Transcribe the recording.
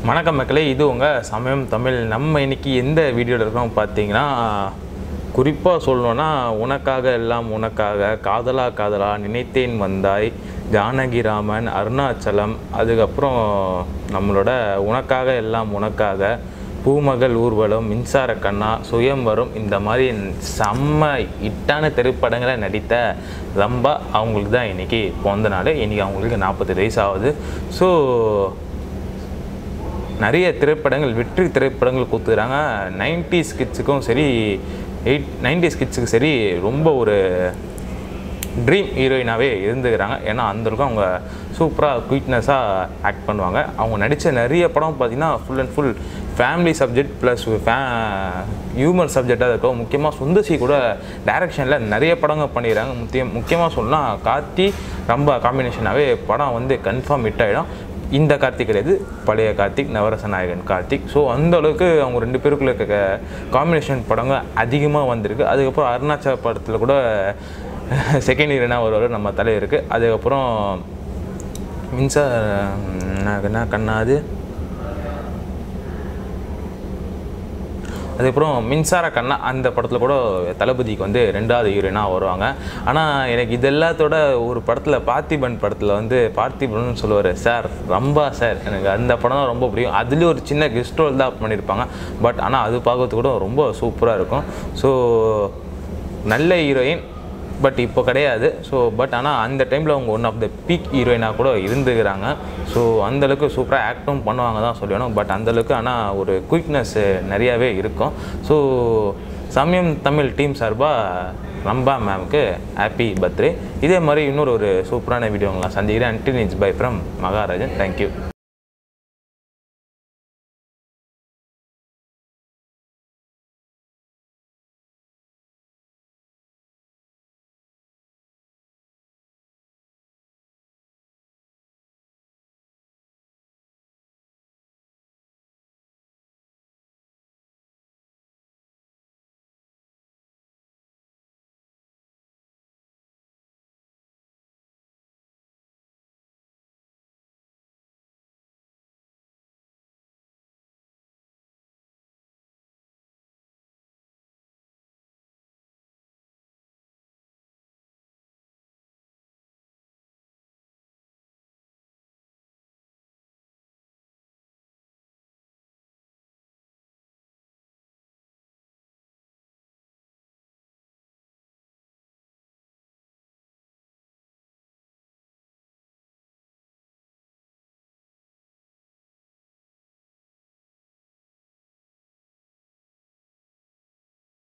வணக்கம் மக்களே இது உங்கள் சமயம் தமிழ் நம்ம இன்னைக்கு எந்த வீடியோவில் இருக்கோம் பார்த்தீங்கன்னா குறிப்பாக சொல்லணுன்னா உனக்காக எல்லாம் உனக்காக காதலா காதலா நினைத்தேன் வந்தாய் ஜானகிராமன் அருணாச்சலம் அதுக்கப்புறம் நம்மளோட உனக்காக எல்லாம் உனக்காக பூமகள் ஊர்வலம் மின்சார கண்ணா சுயம்வரம் இந்த மாதிரி செம்ம இட்டான திரைப்படங்களை நடித்த ரம்பா அவங்களுக்கு தான் இன்றைக்கி பிறந்த நாள் இன்றைக்கி அவங்களுக்கு நாற்பத்தெட்டு வயசு ஆகுது ஸோ நிறைய திரைப்படங்கள் வெற்றி திரைப்படங்கள் கொடுத்துக்கிறாங்க நைன்டிஸ் கிட்ஸுக்கும் சரி எயிட் நைன்டிஸ் கிட்ஸுக்கு சரி ரொம்ப ஒரு ட்ரீம் ஹீரோயினாகவே இருந்துக்கிறாங்க ஏன்னா அந்தளவுக்கு அவங்க சூப்பராக குயிக்னஸாக ஆக்ட் பண்ணுவாங்க அவங்க நடித்த நிறைய படம் பார்த்திங்கன்னா full and full family subject plus ஃபே ஹியூமர் சப்ஜெக்டாக இருக்கும் முக்கியமாக சுந்தசி கூட டைரக்ஷனில் நிறைய படங்கள் பண்ணிடுறாங்க முக்கியம் முக்கியமாக சொன்னால் கார்த்தி ரொம்ப காம்பினேஷனாகவே படம் வந்து கன்ஃபார்ம் ஹிட் ஆகிடும் இந்த கார்த்திக் கிடையாது பழைய கார்த்திக் நவரச நாயகன் கார்த்திக் ஸோ அந்த அளவுக்கு அவங்க ரெண்டு பேருக்குள்ள இருக்க காம்பினேஷன் படங்கள் அதிகமாக வந்திருக்கு அதுக்கப்புறம் அருணாச்சல படத்தில் கூட செகண்ட் ஹீரோனா வருவார் நம்ம தலைவருக்கு அதுக்கப்புறம் மின்சார என்ன- என்ன கண்ணாது அதுக்கப்புறம் மின்சார கண்ணா அந்த படத்தில் கூட தளபதிக்கு வந்து ரெண்டாவது ஹீரோயினாக வருவாங்க ஆனால் எனக்கு இது எல்லாத்தோட ஒரு படத்தில் பார்த்திபன் படத்தில் வந்து பார்த்திபன் சொல்லுவார் சார் ரம்பா சார் எனக்கு அந்த படம் தான் ரொம்ப பிடிக்கும் அதுலேயும் ஒரு சின்ன கெஸ்ட் ரோல் தான் பண்ணியிருப்பாங்க பட் ஆனால் அது பார்க்கறதுக்கு கூட ரொம்ப சூப்பராக இருக்கும் ஸோ நல்ல ஹீரோயின் பட் இப்போ கிடையாது ஸோ பட் ஆனால் அந்த டைமில் அவங்க ஒன் ஆஃப் த பீக் ஹீரோயினாக கூட இருந்துக்கிறாங்க ஸோ அந்தளவுக்கு சூப்பராக ஆக்டும் பண்ணுவாங்க தான் சொல்லணும் பட் அந்தளவுக்கு ஆனால் ஒரு குயிக்னஸ் நிறையாவே இருக்கும் ஸோ சமயம் தமிழ் டீம் சார்பாக ரம்பா மேம்க்கு ஹாப்பி பர்த்டே இதே மாதிரி இன்னொரு ஒரு சூப்பரான வீடியோங்களாம் சந்திக்கிறேன் until it's bye from Maharajan thank you